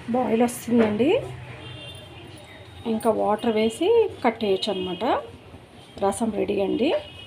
boil వస్తుందండి ఇంకా water వేసి కట్టేయచ్చు అనమాట రసం రెడీ అండి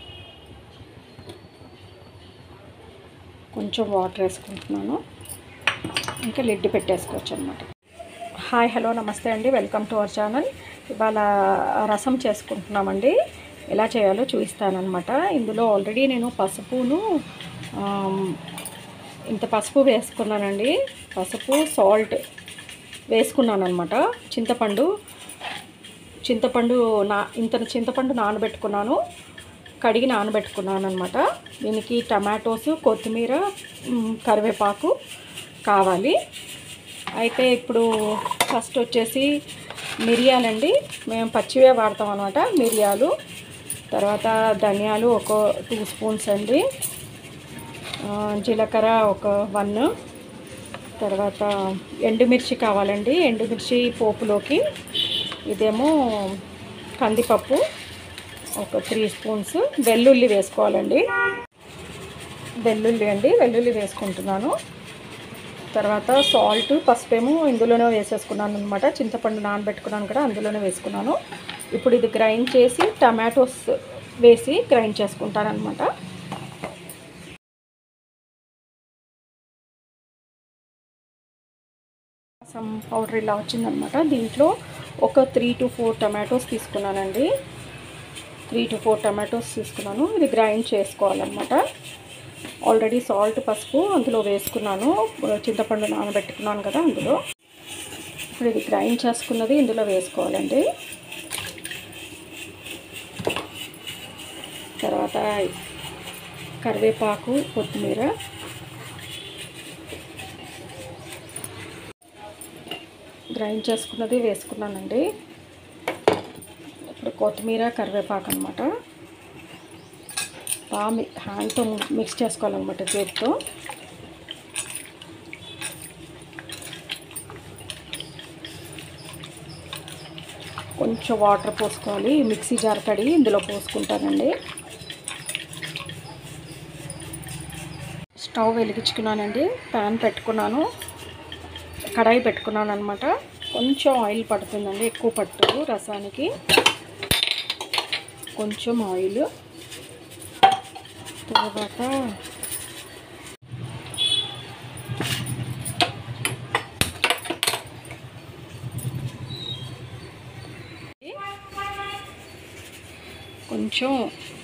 కొంచెం వాటర్ వేసుకుంటున్నాను ఇంకా లిడ్ పెట్టేసుకోవచ్చు అనమాట హాయ్ హలో నమస్తే అండి వెల్కమ్ టు అవర్ ఛానల్ ఇవాళ రసం చేసుకుంటున్నామండి ఎలా చేయాలో చూపిస్తానమాట ఇందులో ఆల్రెడీ నేను పసుపును ఆమ్, ఇంత పసుపు వేసుకున్నానండి పసుపు సాల్ట్ వేసుకున్నాను అనమాట చింతపండు చింతపండు నా ఇంత చింతపండు నానబెట్టుకున్నాను కడిగి నానబెట్టుకున్నాను అనమాట దీనికి టమాటోస్ కొత్తిమీర మ్, కరివేపాకు కావాలి అయితే ఇప్పుడు ఫస్ట్ వచ్చేసి మిరియాలండి మేము పచ్చివే వాడతాం అనమాట మిరియాలు తర్వాత ధనియాలు ఒక టూ స్పూన్స్ అండి ఆ, జీలకర్ర ఒక వన్ తర్వాత ఎండుమిర్చి కావాలండి ఎండుమిర్చి పోపులోకి ఇదేమో కందిపప్పు ఒక త్రీ స్పూన్స్ వెల్లుల్లి వేసుకోవాలండి వెల్లుల్లి అండి వెల్లుల్లి వేసుకుంటున్నాను తర్వాత సాల్ట్ పసుపేమో ఇందులోనే వేసేసుకున్నాను అనమాట చింతపండు నానబెట్టుకున్నాను కూడా అందులోనే వేసుకున్నాను ఇప్పుడు ఇది గ్రైండ్ చేసి టమాటోస్ వేసి గ్రైండ్ చేసుకుంటాను అనమాట సమ్ పౌడర్ ఇలా వచ్చిందనమాట దీంట్లో ఒక త్రీ టు ఫోర్ టమాటోస్ తీసుకున్నానండి త్రీ టు ఫోర్ టమాటోస్ తీసుకున్నాను ఇది గ్రైండ్ చేసుకోవాలన్నమాట ఆల్రెడీ సాల్ట్ పసుపు అందులో వేసుకున్నాను చింతపండు నానబెట్టుకున్నాను కదా అందులో ఇప్పుడు ఇది గ్రైండ్ చేసుకున్నది ఇందులో వేసుకోవాలండి తర్వాత కరివేపాకు కొత్తిమీర గ్రైండ్ చేసుకున్నది వేసుకున్నానండి ఇప్పుడు కొత్తిమీర కరివేపాకు అనమాట బాగా మి హ్యాండ్తో మిక్స్ చేసుకోవాలన్నమాట చేతితో కొంచెం వాటర్ పోసుకోవాలి మిక్సీ జార్ కడిగి ఇందులో పోసుకుంటానండి స్టవ్ వెలిగించుకున్నానండి ప్యాన్ పెట్టుకున్నాను కడాయి పెట్టుకున్నాను అనమాట కొంచెం ఆయిల్ పడుతుందండి ఎక్కువ పట్టదు రసానికి కొంచెం ఆయిల్ తర్వాత కొంచెం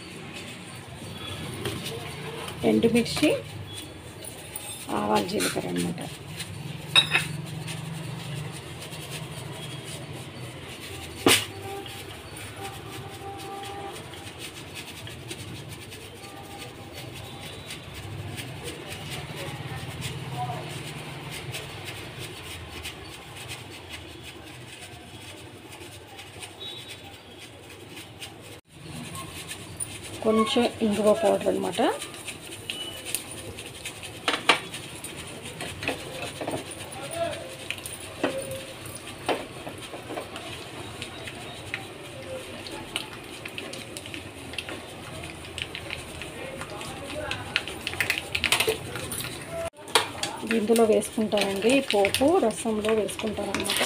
ఎండుమిర్చి ఆవాలు జీలకర్ర అనమాట కొంచెం ఇంగువ పౌడర్ అనమాట ఇందులో వేసుకుంటానండి పోపు రసంలో వేసుకుంటాను అనమాట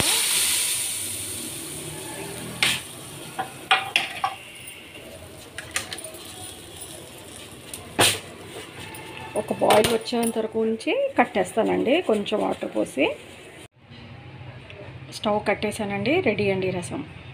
ఒక బాయిల్ వచ్చేంత వరకు ఉంచి కట్టేస్తానండి కొంచెం వాటర్ పోసి స్టవ్ కట్టేసానండి రెడీ అండి రసం